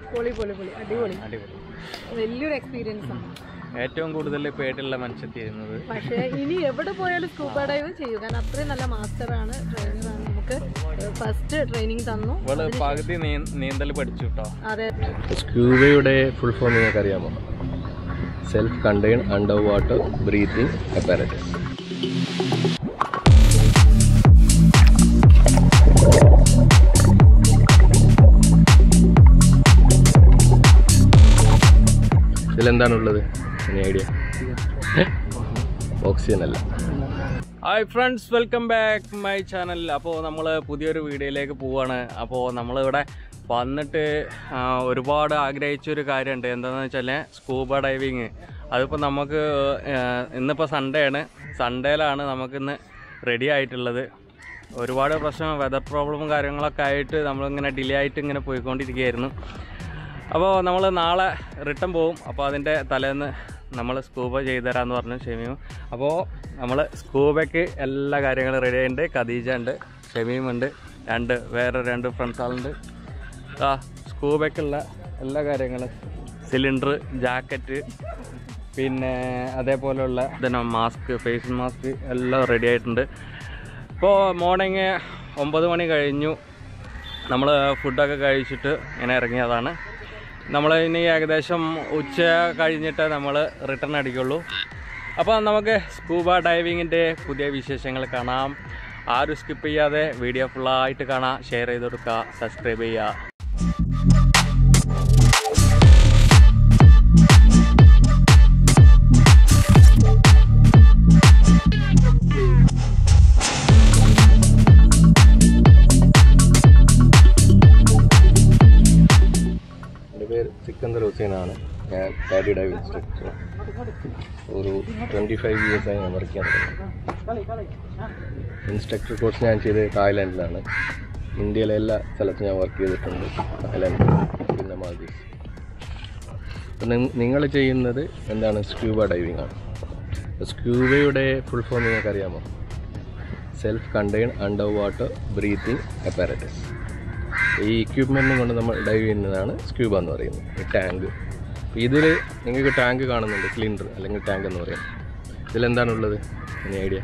പൊളി പൊളി പൊളി അടിപൊളി അടിപൊളി വലിയൊരു എക്സ്പീരിയൻസ് ആണ് ഏറ്റവും കൂടുതൽ പേടിയുള്ള മനുഷ്യൻ ചെയ്യുന്നത് പക്ഷേ ഇനി എവിടെ പോയാലും സ്കൂബ ഡൈവ് ചെയ്യും കാരണം അത്രയും നല്ല മാസ്റ്ററാണ് ട്രെയിനറാണ് നമുക്ക് ഫസ്റ്റ് ട്രെയിനിങ് തന്നു ഇവള് പകുതി നീ- നീന്തൽ പഠിച്ചു കേട്ടോ അതെ സ്ക്യൂബയുടെ ഫുൾ ഫോം നിങ്ങൾക്ക് അറിയാമോ self contained under water breathing apparatus ഇതിലെന്താണുള്ളത് എനി ഐഡിയ ഓക്സിജൻ അല്ല hi friends welcome back my channel അപ്പോൾ നമ്മൾ പുതിയൊരു വീഡിയോയിലേക്ക് പോവാണ് അപ്പോൾ നമ്മളിവിടെ വന്നിട്ട് ആ, ഒരുപാട് ആഗ്രഹിച്ചൊരു കാര്യമുണ്ട് എന്താണെന്ന് വെച്ചാൽ സ്കൂബ ഡൈവിങ് അതിപ്പോൾ നമുക്ക് ആ, ഇന്നിപ്പോൾ സൺഡേ ആണ് സൺഡേയിലാണ് നമുക്കിന്ന് റെഡി ആയിട്ടുള്ളത് ഒരുപാട് പ്രശ്നം വെതർ പ്രോബ്ലമും കാര്യങ്ങളൊക്കെ ആയിട്ട് നമ്മളിങ്ങനെ ഡിലേ ആയിട്ട് ഇങ്ങനെ പോയിക്കൊണ്ടിരിക്കുകയായിരുന്നു അപ്പോൾ നമ്മൾ നാളെ റിട്ടേൺ പോവും അപ്പോൾ അതിൻ്റെ തലേന്ന് നമ്മൾ സ്കൂബ ചെയ്തു തരാമെന്ന് പറഞ്ഞു ഷെമീം അപ്പോൾ നമ്മൾ സ്കൂബയ്ക്ക് എല്ലാ കാര്യങ്ങളും റെഡി ആയിട്ടുണ്ട് ഖദീജ ഉണ്ട് ഷെമീം ഉണ്ട് രണ്ട് വേറെ രണ്ട് ഫ്രണ്ട്സ് ആളുണ്ട് ആ സ്കൂബയ്ക്കുള്ള എല്ലാ കാര്യങ്ങളും സിലിണ്ടർ ജാക്കറ്റ് പിന്നെ അതേപോലെയുള്ള ഇതിന് മാസ്ക് ഫേസ് മാസ്ക് എല്ലാം റെഡി ആയിട്ടുണ്ട് ഇപ്പോൾ മോർണിംഗ് ഒമ്പത് മണി കഴിഞ്ഞു നമ്മൾ ഫുഡൊക്കെ കഴിച്ചിട്ട് ഇങ്ങനെ ഇറങ്ങിയതാണ് നമ്മൾ ഇനി ഏകദേശം ഉച്ച കഴിഞ്ഞിട്ട് നമ്മൾ റിട്ടേൺ അടിക്കുള്ളൂ അപ്പോൾ നമുക്ക് സ്കൂബ ഡൈവിങ്ങിൻ്റെ പുതിയ വിശേഷങ്ങൾ കാണാം ആരും സ്കിപ്പ് ചെയ്യാതെ വീഡിയോ ഫുള്ളായിട്ട് കാണാം ഷെയർ ചെയ്ത് കൊടുക്കുക സബ്സ്ക്രൈബ് ചെയ്യുക എൻ്റെ പേര് സിക്കന്ദർ ഹുസൈനാണ് ഞാൻ കാഡി ഡൈവ് ഇൻസ്ട്രക്ടർ ഒരു ട്വൻറ്റി ഫൈവ് ഇയേഴ്സായി ഞാൻ വർക്ക് ചെയ്യാൻ ഇൻസ്ട്രക്ടർ കോഴ്സ് ഞാൻ ചെയ്തത് തായ്ലാൻഡിലാണ് ഇന്ത്യയിലെ എല്ലാ സ്ഥലത്തും ഞാൻ വർക്ക് ചെയ്തിട്ടുണ്ട് തായ്ലാൻഡ് പിന്നെ മാൽദീവ്സ് അപ്പം നിങ്ങൾ ചെയ്യുന്നത് എന്താണ് സ്ക്യൂബ ഡൈവിംഗ് ആണ് സ്ക്യൂബയുടെ ഫുൾ ഫോം നിങ്ങൾക്ക് അറിയാമോ self contained under water breathing apparatus ഈ ഇക്വിപ്മെൻറ്റും കൊണ്ട് നമ്മൾ ഡൈവ് ചെയ്യുന്നതാണ് സ്ക്യൂബ എന്ന് പറയുന്നത് ഈ ടാങ്ക് ഇതിൽ നിങ്ങൾക്ക് ടാങ്ക് കാണുന്നുണ്ട് സിലിണ്ടർ അല്ലെങ്കിൽ ടാങ്ക് എന്ന് പറയും ഇതിലെന്താണുള്ളത് എനി ഐഡിയ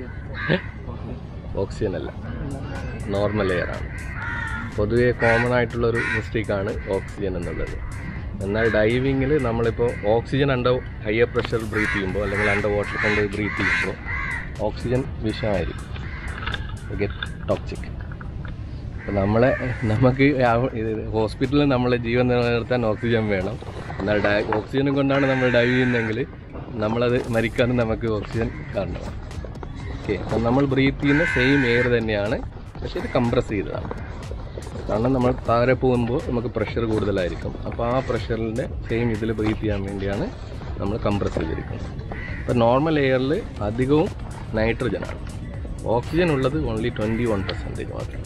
ഓക്സിജൻ അല്ല നോർമൽ എയർ ആണ് പൊതുവേ കോമൺ ആയിട്ടുള്ളൊരു മിസ്റ്റേക്കാണ് ഓക്സിജൻ എന്നുള്ളത് എന്നാൽ ഡൈവിങ്ങിൽ നമ്മളിപ്പോൾ oxygen under higher pressure breathe ചെയ്യുമ്പോൾ അല്ലെങ്കിൽ അണ്ടർ വാട്ടർ കൊണ്ട് ബ്രീത്ത് ചെയ്യുമ്പോൾ ഓക്സിജൻ വിഷമായിരിക്കും ഗെറ്റ് ടോക്സിക് അപ്പോൾ നമ്മളെ നമുക്ക് ആ- ഇത് ഹോസ്പിറ്റലിൽ നമ്മളെ ജീവൻ നിലനിർത്താൻ ഓക്സിജൻ വേണം എന്നാൽ ഡൈ ഓക്സിജനും കൊണ്ടാണ് നമ്മൾ ഡൈവ് ചെയ്യുന്നതെങ്കിൽ നമ്മളത് മരിക്കാനും നമുക്ക് ഓക്സിജൻ കാരണമാണ് ഓക്കെ അപ്പം നമ്മൾ ബ്രീത്ത് ചെയ്യുന്ന സെയിം എയർ തന്നെയാണ് പക്ഷേ ഇത് കംപ്രസ് ചെയ്തതാണ് കാരണം നമ്മൾ താഴെ പോകുമ്പോൾ നമുക്ക് പ്രഷർ കൂടുതലായിരിക്കും അപ്പോൾ ആ പ്രഷറിൻ്റെ സെയിം ഇതിൽ ബ്രീത്ത് ചെയ്യാൻ വേണ്ടിയാണ് നമ്മൾ കംപ്രസ് ചെയ്തിരിക്കുന്നത് അപ്പോൾ നോർമൽ എയറിൽ അധികവും നൈട്രജനാണ് ഓക്സിജൻ ഉള്ളത് ഓൺലി ട്വൻറ്റി വൺ പെർസെൻറ്റേജ് മാത്രമാണ്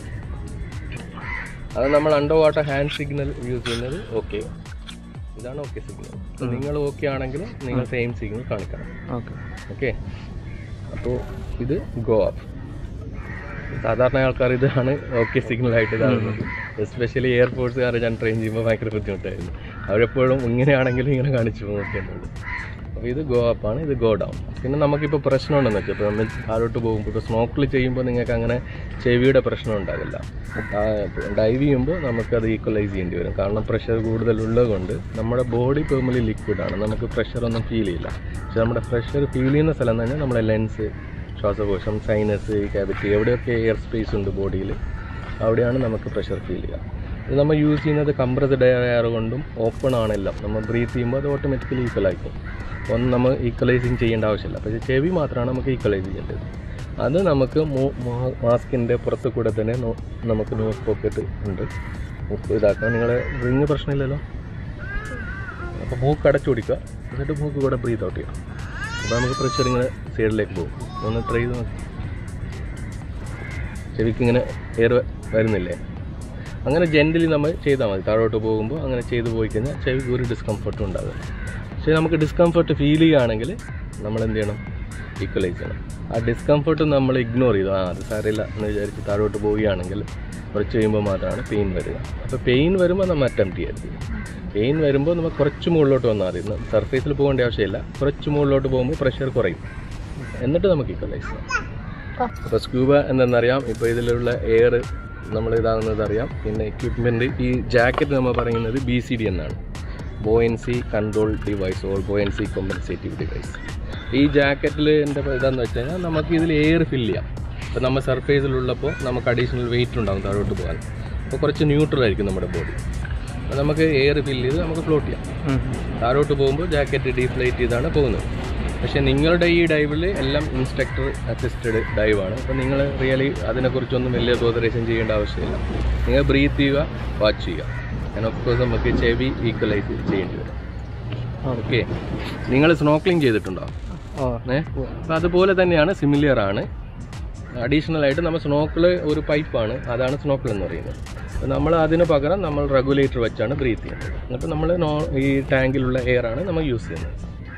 അത് നമ്മൾ under water hand signal use ചെയ്യുന്നത് ഓക്കെ ഇതാണ് ഓക്കെ സിഗ്നൽ നിങ്ങൾ ഓക്കെ ആണെങ്കിൽ നിങ്ങൾ സെയിം സിഗ്നൽ കാണിക്കണം ഓക്കെ ഓക്കെ അപ്പോൾ ഇത് ഗോ അപ്പ് സാധാരണ ആൾക്കാർ ഇതാണ് ഓക്കെ സിഗ്നലായിട്ട് കാണുന്നത് എസ്പെഷ്യലി എയർപോർട്ട്സുകാർ ഞാൻ ട്രെയിൻ ചെയ്യുമ്പോൾ ഭയങ്കര ബുദ്ധിമുട്ടായിരുന്നു അവരെപ്പോഴും ഇങ്ങനെയാണെങ്കിലും ഇങ്ങനെ കാണിച്ചു നോക്കേണ്ടത് അപ്പോൾ ഇത് ഗോ അപ്പ് ആണ് ഇത് ഗോ ഡൗൺ പിന്നെ നമുക്കിപ്പോൾ പ്രശ്നമുണ്ടെന്ന് വെച്ചാൽ ഇപ്പോൾ നമ്മൾ താഴോട്ട് പോകുമ്പോൾ ഇപ്പോൾ സ്നോക്കിൽ ചെയ്യുമ്പോൾ നിങ്ങൾക്ക് അങ്ങനെ ചെവിയുടെ പ്രശ്നം ഉണ്ടാകില്ല ഡൈവ് ചെയ്യുമ്പോൾ നമുക്കത് ഈക്വലൈസ് ചെയ്യേണ്ടി വരും കാരണം പ്രഷർ കൂടുതലുള്ളത് കൊണ്ട് നമ്മുടെ ബോഡി പെർമലി ലിക്വിഡാണ് നമുക്ക് പ്രഷറൊന്നും ഫീൽ ചെയ്യില്ല പക്ഷെ നമ്മുടെ പ്രഷർ ഫീൽ ചെയ്യുന്ന സ്ഥലം എന്ന് പറഞ്ഞാൽ നമ്മുടെ ലെൻസ് ശ്വാസകോശം സൈനസ് ക്യാവിറ്റി എവിടെയൊക്കെ എയർ സ്പേസ് ഉണ്ട് ബോഡിയിൽ അവിടെയാണ് നമുക്ക് പ്രഷർ ഫീൽ ചെയ്യുക ഇത് നമ്മൾ യൂസ് ചെയ്യുന്നത് കംപ്രസ്ഡ് എയർ കൊണ്ടും ഓപ്പൺ ആണെല്ലാം നമ്മൾ ബ്രീത്ത് ചെയ്യുമ്പോൾ അത് ഓട്ടോമാറ്റിക്കലി ഈക്വൽ ആയിരിക്കും ഒന്നും നമ്മൾ ഈക്വലൈസിങ് ചെയ്യേണ്ട ആവശ്യമില്ല പക്ഷേ ചെവി മാത്രമാണ് നമുക്ക് ഈക്വലൈസ് ചെയ്യേണ്ടത് അത് നമുക്ക് മാസ്കിൻ്റെ പുറത്ത് കൂടെ തന്നെ നോ- നമുക്ക് നോസ് പോക്കറ്റ് ഉണ്ട് ഉപ്പ് ഇതാക്കാം നിങ്ങൾ റിങ് പ്രശ്നമില്ലല്ലോ അപ്പോൾ മൂക്ക് അടച്ചു പിടിക്കുക എന്നിട്ട് മൂക്ക് കൂടെ ബ്രീത്ത് ഔട്ട് ചെയ്യാം അപ്പോൾ നമുക്ക് പ്രഷർ ഇങ്ങനെ സൈഡിലേക്ക് പോകും ഒന്ന് ട്രൈ ചെയ്ത് നോക്കി ചെവിക്ക് ഇങ്ങനെ എയർ വരുന്നില്ലേ അങ്ങനെ ജെൻറ്റലി നമ്മൾ ചെയ്താൽ മതി താഴോട്ട് പോകുമ്പോൾ അങ്ങനെ ചെയ്തു പോയി കഴിഞ്ഞാൽ ചെവിക്ക് ഒരു ഡിസ്കംഫർട്ടും ഉണ്ടാകും പക്ഷേ നമുക്ക് ഡിസ്കംഫർട്ട് ഫീൽ ചെയ്യുകയാണെങ്കിൽ നമ്മൾ എന്ത് ചെയ്യണം ഈക്വലൈസ് ചെയ്യണം ആ ഡിസ്കംഫർട്ട് നമ്മൾ ഇഗ്നോർ ചെയ്തു ആ അത് സാരമില്ല എന്ന് വിചാരിച്ച് താഴോട്ട് പോവുകയാണെങ്കിൽ കുറച്ച് കഴിയുമ്പോൾ മാത്രമാണ് പെയിൻ വരിക അപ്പോൾ പെയിൻ വരുമ്പോൾ നമ്മൾ അറ്റംപ്റ്റ് ചെയ്യരുത് പെയിൻ വരുമ്പോൾ നമ്മൾ കുറച്ച് മുകളിലോട്ട് വന്നാൽ മതി സർഫേസിൽ പോകേണ്ട ആവശ്യമില്ല കുറച്ച് മുകളിലോട്ട് പോകുമ്പോൾ പ്രഷർ കുറയും എന്നിട്ട് നമുക്ക് ഇക്വലൈസ് ചെയ്യാം അപ്പോൾ സ്ക്യൂബ എന്തെന്നറിയാം ഇപ്പോൾ ഇതിലുള്ള എയർ നമ്മൾ ഇതാകുന്നത് അറിയാം പിന്നെ എക്യുപ്മെൻറ്റ് ഈ ജാക്കറ്റ് നമ്മൾ പറയുന്നത് ബി സി ഡി എന്നാണ് buoyancy control device or buoyancy compensative device ഈ ജാക്കറ്റിൽ എൻ്റെ ഇതാന്ന് വെച്ച് കഴിഞ്ഞാൽ നമുക്ക് ഇതിൽ എയർ ഫില്ല് ചെയ്യാം അപ്പോൾ നമ്മൾ സർഫേസിലുള്ളപ്പോൾ നമുക്ക് അഡീഷണൽ വെയിറ്റ് ഉണ്ടാകും താഴോട്ട് പോകാൻ അപ്പോൾ കുറച്ച് ന്യൂട്രൽ ആയിരിക്കും നമ്മുടെ ബോഡി അപ്പോൾ നമുക്ക് എയർ ഫില്ല് ചെയ്ത് നമുക്ക് ഫ്ലോട്ട് ചെയ്യാം താഴോട്ട് പോകുമ്പോൾ ജാക്കറ്റ് ഡീഫ്ലൈറ്റ് ചെയ്താണ് പോകുന്നത് പക്ഷേ നിങ്ങളുടെ ഈ ഡൈവിൽ എല്ലാം ഇൻസ്ട്രക്ടർ അസിസ്റ്റഡ് ഡൈവാണ് അപ്പോൾ നിങ്ങൾ റിയലി അതിനെക്കുറിച്ചൊന്നും വലിയ കോതറേഷൻ ചെയ്യേണ്ട ആവശ്യമില്ല നിങ്ങൾ ബ്രീത്ത് ചെയ്യുക വാച്ച് ചെയ്യുക ആൻഡ് ഓഫ് കോഴ്സ് നമുക്ക് ചെവി ഈക്വലൈസ് ചെയ്യേണ്ടി വരും ഓക്കെ നിങ്ങൾ സ്നോക്ലിംഗ് ചെയ്തിട്ടുണ്ടോ ഏ അപ്പോൾ അതുപോലെ തന്നെയാണ് സിമിലിയർ ആണ് അഡീഷണൽ ആയിട്ട് നമ്മൾ സ്നോക്കിൾ ഒരു പൈപ്പാണ് അതാണ് സ്നോക്കിൾ എന്ന് പറയുന്നത് അപ്പോൾ നമ്മൾ അതിന് പകരം നമ്മൾ റെഗുലേറ്റർ വെച്ചാണ് ബ്രീത്ത് ചെയ്യുന്നത് എന്നിട്ട് നമ്മൾ നോ ഈ ടാങ്കിലുള്ള എയർ ആണ് നമ്മൾ യൂസ് ചെയ്യുന്നത്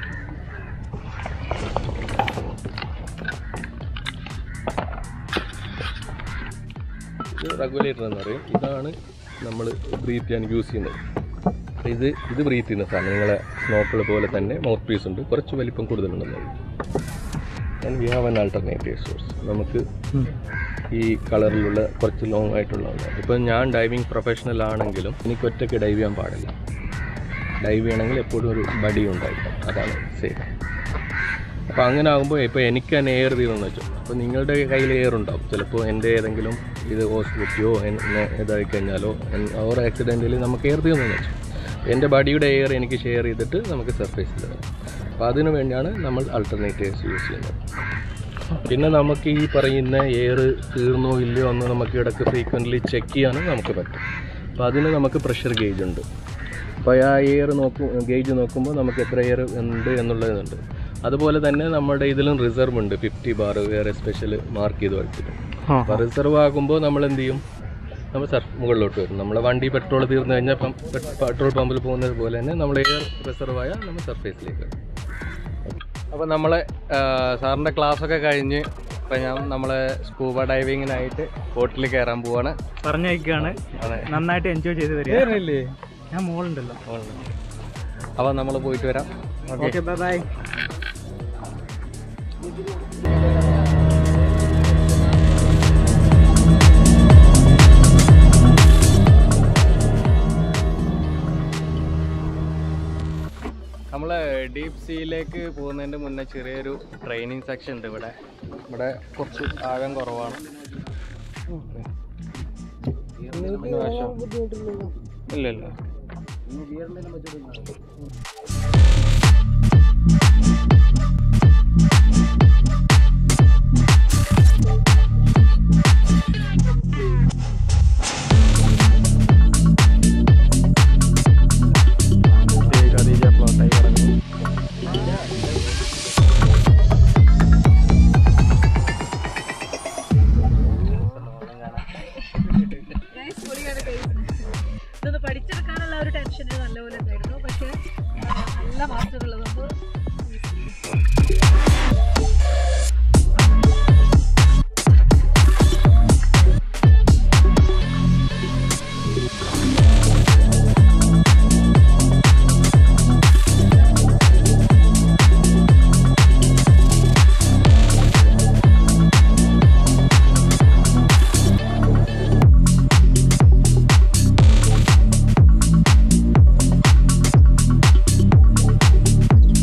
ഇത് റെഗുലേറ്റർ എന്ന് പറയും ഇതാണ് നമ്മൾ ബ്രീത്ത് ചെയ്യാൻ യൂസ് ചെയ്യുന്നത് അപ്പോൾ ഇത് ഇത് ബ്രീത്ത് ചെയ്യുന്ന സാധനം നിങ്ങളെ സ്നോക്കിൾ പോലെ തന്നെ മൗത്ത് പീസ് ഉണ്ട് കുറച്ച് വലിപ്പം കൂടുതലുണ്ടെന്നത് and we have an alternative source നമുക്ക് ഈ കളറിലുള്ള കുറച്ച് ലോങ് ആയിട്ടുള്ള ഇപ്പം ഞാൻ ഡൈവിങ് പ്രൊഫഷണൽ ആണെങ്കിലും എനിക്ക് ഒറ്റയ്ക്ക് ഡൈവ് ചെയ്യാൻ പാടില്ല ഡൈവ് ചെയ്യണമെങ്കിൽ എപ്പോഴും ഒരു ബഡി ഉണ്ടായിരിക്കും അതാണ് സേഫ് അപ്പോൾ അങ്ങനെ ആകുമ്പോൾ ഇപ്പോൾ എനിക്ക് തന്നെ എയർ വീണെന്ന് വെച്ചു അപ്പോൾ നിങ്ങളുടെ കയ്യിൽ എയർ ഉണ്ടാവും ചിലപ്പോൾ എൻ്റെ ഏതെങ്കിലും ഇത് ഹോസ്പിറ്റയോ എന്നെ ഇതായി കഴിഞ്ഞാലോ ഓർ ആക്സിഡൻറ്റിൽ നമുക്ക് എയർ തീർന്നു വെച്ചു എൻ്റെ ബഡിയുടെ എയർ എനിക്ക് ഷെയർ ചെയ്തിട്ട് നമുക്ക് സർഫേസിൽ വരാം അപ്പോൾ അതിനു വേണ്ടിയാണ് നമ്മൾ അൾട്ടർനേറ്റീവ്സ് യൂസ് ചെയ്യുന്നത് പിന്നെ നമുക്ക് ഈ പറയുന്ന എയർ തീർന്നോ ഇല്ലയോ എന്ന് നമുക്ക് ഇടയ്ക്ക് ഫ്രീക്വൻ്റ്ലി ചെക്ക് ചെയ്യാനും നമുക്ക് പറ്റും അപ്പോൾ അതിന് നമുക്ക് പ്രഷർ ഗേജ് ഉണ്ട് അപ്പോൾ ആ എയർ നോക്കും ഗേജ് നോക്കുമ്പോൾ നമുക്ക് എത്ര എയർ ഉണ്ട് എന്നുള്ളതുണ്ട് അതുപോലെ തന്നെ നമ്മുടെ ഇതിലും റിസർവ് ഉണ്ട് ഫിഫ്റ്റി ബാർ വേറെ സ്പെഷ്യൽ മാർക്ക് ചെയ്ത് വെച്ചിട്ട് അപ്പോൾ റിസർവ് ആകുമ്പോൾ നമ്മൾ എന്ത് ചെയ്യും നമ്മൾ സർഫ് മുകളിലോട്ട് വരും നമ്മളെ വണ്ടി പെട്രോൾ തീർന്നു കഴിഞ്ഞാൽ ഇപ്പം പെട്രോൾ പമ്പിൽ പോകുന്നത് പോലെ തന്നെ നമ്മൾ എയർ റിസർവ് ആയാൽ നമ്മൾ സർഫേസിലേക്ക് വരും അപ്പോൾ നമ്മൾ സാറിൻ്റെ ക്ലാസ്സൊക്കെ കഴിഞ്ഞ് ഇപ്പം ഞാൻ നമ്മൾ സ്കൂബ ഡൈവിങ്ങിനായിട്ട് ബോട്ടിൽ കയറാൻ പോവാണ് പറഞ്ഞയക്കാണ് അതെ നന്നായിട്ട് എൻജോയ് ചെയ്ത് വരിക കയറില്ലേ ഞാൻ മോളുണ്ടല്ലോ അപ്പോൾ നമ്മൾ പോയിട്ട് വരാം ഓക്കെ ഓക്കെ ബൈ ബൈ നമ്മൾ ഡീപ്പ് സീയിലേക്ക് പോകുന്നതിൻ്റെ മുന്നേ ചെറിയൊരു ട്രെയിനിങ് സെക്ഷൻ ഉണ്ട് ഇവിടെ ഇവിടെ കുറച്ച് ആഴം കുറവാണ് പിന്നെ വശം. ഇല്ല ഇല്ല ഖദീജ ഫ്ലോട്ടായി കിടക്കുന്നു Guys, പൊളിയാണ് guys. ഇതൊന്ന് പഠിച്ചെടുക്കാനുള്ള ഒരു ടെൻഷൻ നല്ലപോലെ ഉണ്ടായിരുന്നു പക്ഷേ ആ, നല്ല മാസ്റ്റർ ഉള്ളതുകൊണ്ട് അപ്പോൾ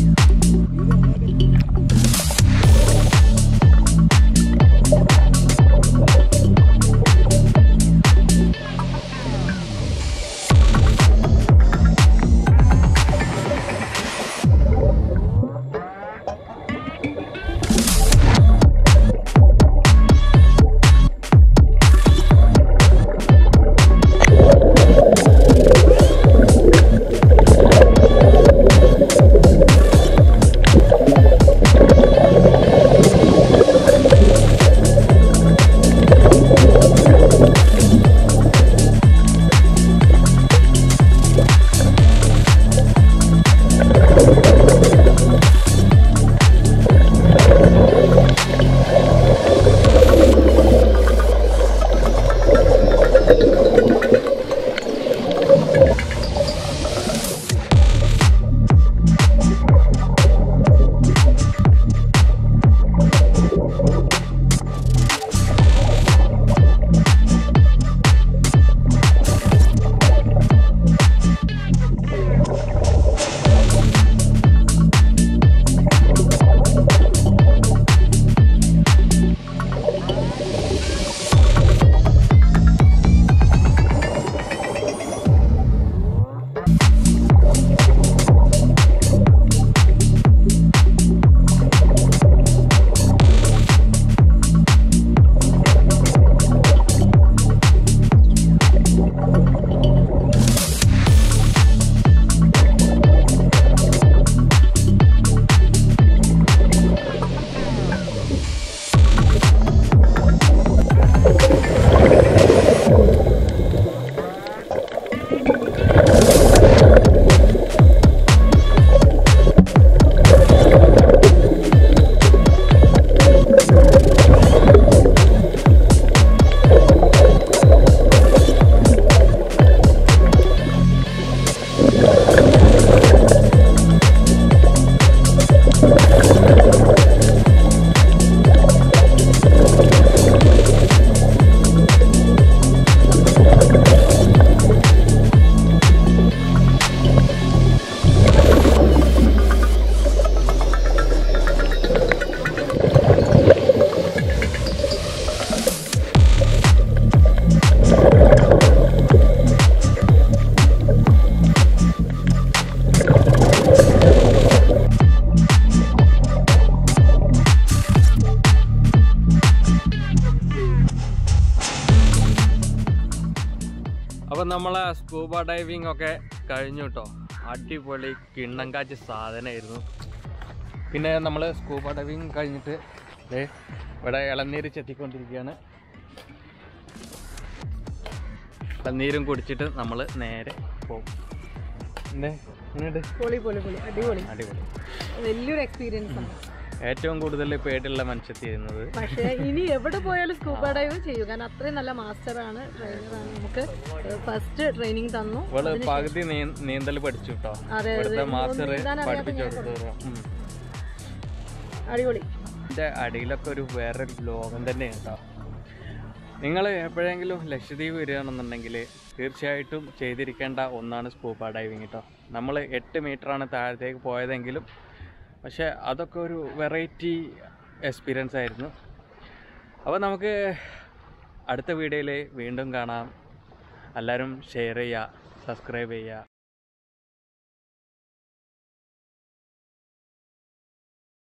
അപ്പം നമ്മളെ സ്കൂബ ഡൈവിംഗ് ഒക്കെ കഴിഞ്ഞു കേട്ടോ അടിപൊളി കിണ്ണം കാച്ച് സാധനമായിരുന്നു പിന്നെ നമ്മൾ സ്കൂബ ഡൈവിംഗ് കഴിഞ്ഞിട്ട് ദേ ഇവിടെ ഇളനീര് ചെത്തിക്കൊണ്ടിരിക്കുകയാണ് ഇളനീരും കുടിച്ചിട്ട് നമ്മൾ നേരെ പോകും എന്തേ എങ്ങനെയുണ്ട് പൊളി പൊളി പൊളി അടിപൊളി അടിപൊളി വലിയൊരു എക്സ്പീരിയൻസ് ആണ് ഏറ്റവും കൂടുതൽ പേടിയുള്ള മനുഷ്യത്തിരുന്നത് പക്ഷേ ഇനി എവിടെ പോയാലും സ്കൂബ ഡൈവ് ചെയ്യും കാരണം അത്രയും നല്ല മാസ്റ്ററാണ് ട്രെയിനറാണ് നമുക്ക് ഫസ്റ്റ് ട്രെയിനിങ് തന്നു ഇവള് പകുതി നീ- നീന്തൽ പഠിച്ചു കേട്ടോ അതെ, ഇവിടുത്തെ അതെ. മാസ്റ്റർ നീന്താൻ അറിയാത്ത പഠിപ്പിച്ചു ഞാൻ കൊടുത്തു ഉം. അടിപൊളി ഇതിന്റെ അടിയിലൊക്കെ ഒരു വേറെ ലോകം തന്നെയാണ് കേട്ടോ നിങ്ങൾ എപ്പോഴെങ്കിലും ലക്ഷദ്വീപ് വരികയാണെന്നുണ്ടെങ്കിൽ തീർച്ചയായിട്ടും ചെയ്തിരിക്കേണ്ട ഒന്നാണ് സ്കൂബ ഡൈവിങ് കേട്ടോ നമ്മൾ എട്ട് മീറ്ററാണ് താഴത്തേക്ക് പോയതെങ്കിലും പക്ഷെ അതൊക്കെ ഒരു വെറൈറ്റി എക്സ്പീരിയൻസ് ആയിരുന്നു അപ്പോൾ നമുക്ക് അടുത്ത വീഡിയോയിൽ വീണ്ടും കാണാം എല്ലാവരും ഷെയർ ചെയ്യുക സബ്സ്ക്രൈബ് ചെയ്യുക